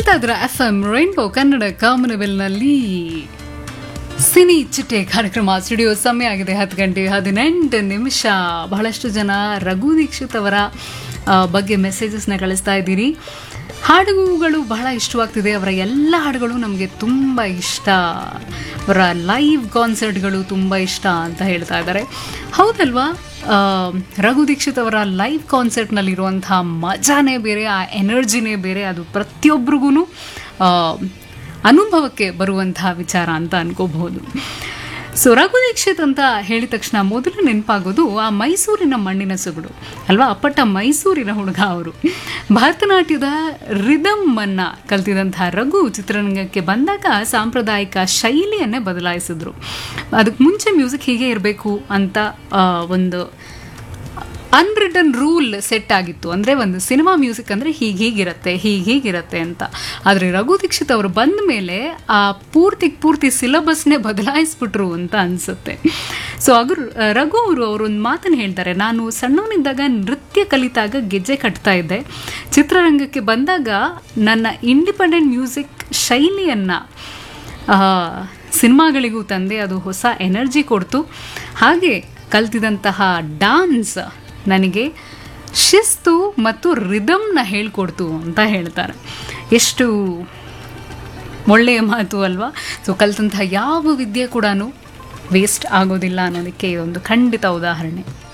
ಕೇಳ್ತಾ ಇದ್ರ F M rainbow Kannada ಕಾಮನವೆಲ್ನಲ್ಲಿ ಸಿನಿ ಚಿಟ್ಟೆ ಕಾರ್ಯಕ್ರಮ ಸ್ಟುಡಿಯೋ ಸಮಯ ಆಗಿದೆ ಹತ್ತು ಗಂಟೆ ಹದಿನೆಂಟು ನಿಮಿಷ ಬಹಳಷ್ಟು ಜನ ರಘು ದೀಕ್ಷಿತ್ ಅವರ ಆ, ಬಗ್ಗೆ ಮೆಸೇಜಸ್ನ ಕಳಿಸ್ತಾ ಇದ್ದೀರಿ ಹಾಡುಗಳು ಬಹಳ ಇಷ್ಟವಾಗ್ತಿದೆ ಅವರ ಎಲ್ಲ ಹಾಡುಗಳು ನಮಗೆ ತುಂಬ ಇಷ್ಟ ಅವರ ಲೈವ್ ಕಾನ್ಸರ್ಟ್ಗಳು ತುಂಬ ಇಷ್ಟ ಅಂತ ಹೇಳ್ತಾ ಇದ್ದಾರೆ ಹೌದಲ್ವಾ ಆ, ರಘು ದೀಕ್ಷಿತ್ ಅವರ ಲೈವ್ ಕಾನ್ಸರ್ಟ್ನಲ್ಲಿರುವಂಥ ಮಜಾನೇ ಬೇರೆ ಆ ಎನರ್ಜಿನೇ ಬೇರೆ ಅದು ಪ್ರತಿಯೊಬ್ಬರಿಗೂ ಅನುಭವಕ್ಕೆ ಬರುವಂತಹ ವಿಚಾರ ಅಂತ ಅನ್ಕೋಬಹುದು ಸೊ ರಘು ದೀಕ್ಷಿತ್ ಅಂತ ಹೇಳಿದ ತಕ್ಷಣ ಮೊದಲು ನೆನಪಾಗೋದು ಆ ಮೈಸೂರಿನ ಮಣ್ಣಿನ ಸೊಗಡು ಅಲ್ವಾ ಅಪ್ಪಟ ಮೈಸೂರಿನ ಹುಡುಗ ಅವರು ಭರತನಾಟ್ಯದ ರಿದಮ್ ಅನ್ನ ಕಲ್ತಿದಂತಹ ರಘು ಚಿತ್ರರಂಗಕ್ಕೆ ಬಂದಾಗ ಸಾಂಪ್ರದಾಯಿಕ ಶೈಲಿಯನ್ನೇ ಬದಲಾಯಿಸಿದ್ರು ಅದಕ್ಕೆ ಮುಂಚೆ ಮ್ಯೂಸಿಕ್ ಹೀಗೆ ಇರಬೇಕು ಅಂತ ಆ, ಒಂದು ಅನ್ರಿಟನ್ ರೂಲ್ ಸೆಟ್ ಆಗಿತ್ತು ಅಂದರೆ ಒಂದು ಸಿನಿಮಾ ಮ್ಯೂಸಿಕ್ ಅಂದರೆ ಹೀಗೆ ಹೀಗಿರುತ್ತೆ ಹೀಗೆ ಹೀಗಿರುತ್ತೆ ಅಂತ ಆದರೆ ರಘು ದೀಕ್ಷಿತ್ ಅವರು ಬಂದ ಮೇಲೆ ಆ ಪೂರ್ತಿ ಪೂರ್ತಿ ಸಿಲಬಸ್ನೇ ಬದಲಾಯಿಸ್ಬಿಟ್ರು ಅಂತ ಅನಿಸುತ್ತೆ ಸೊ ಅಗರು ರಘು ಅವರು ಅವರೊಂದು ಮಾತನ್ನು ಹೇಳ್ತಾರೆ ನಾನು ಸಣ್ಣವನಿದ್ದಾಗ ನೃತ್ಯ ಕಲಿತಾಗ ಗೆಜ್ಜೆ ಕಟ್ತಾ ಇದ್ದೆ ಚಿತ್ರರಂಗಕ್ಕೆ ಬಂದಾಗ ನನ್ನ ಇಂಡಿಪೆಂಡೆಂಟ್ ಮ್ಯೂಸಿಕ್ ಶೈಲಿಯನ್ನು ಸಿನಿಮಾಗಳಿಗೂ ತಂದೆ ಅದು ಹೊಸ ಎನರ್ಜಿ ಕೊಡ್ತು ಹಾಗೆ ಕಲ್ತಿದಂತಹ ಡಾನ್ಸ್ ನನಗೆ ಶಿಸ್ತು ಮತ್ತು ರಿದಮ್ನ ಹೇಳ್ಕೊಡ್ತು ಅಂತ ಹೇಳ್ತಾರೆ ಎಷ್ಟು ಒಳ್ಳೆಯ ಮಾತು ಅಲ್ವಾ ಸೊ ಕಲ್ತಂತಹ ಯಾವ ವಿದ್ಯೆ ಕೂಡ ವೇಸ್ಟ್ ಆಗೋದಿಲ್ಲ ಅನ್ನೋದಕ್ಕೆ ಇದೊಂದು ಖಂಡಿತ ಉದಾಹರಣೆ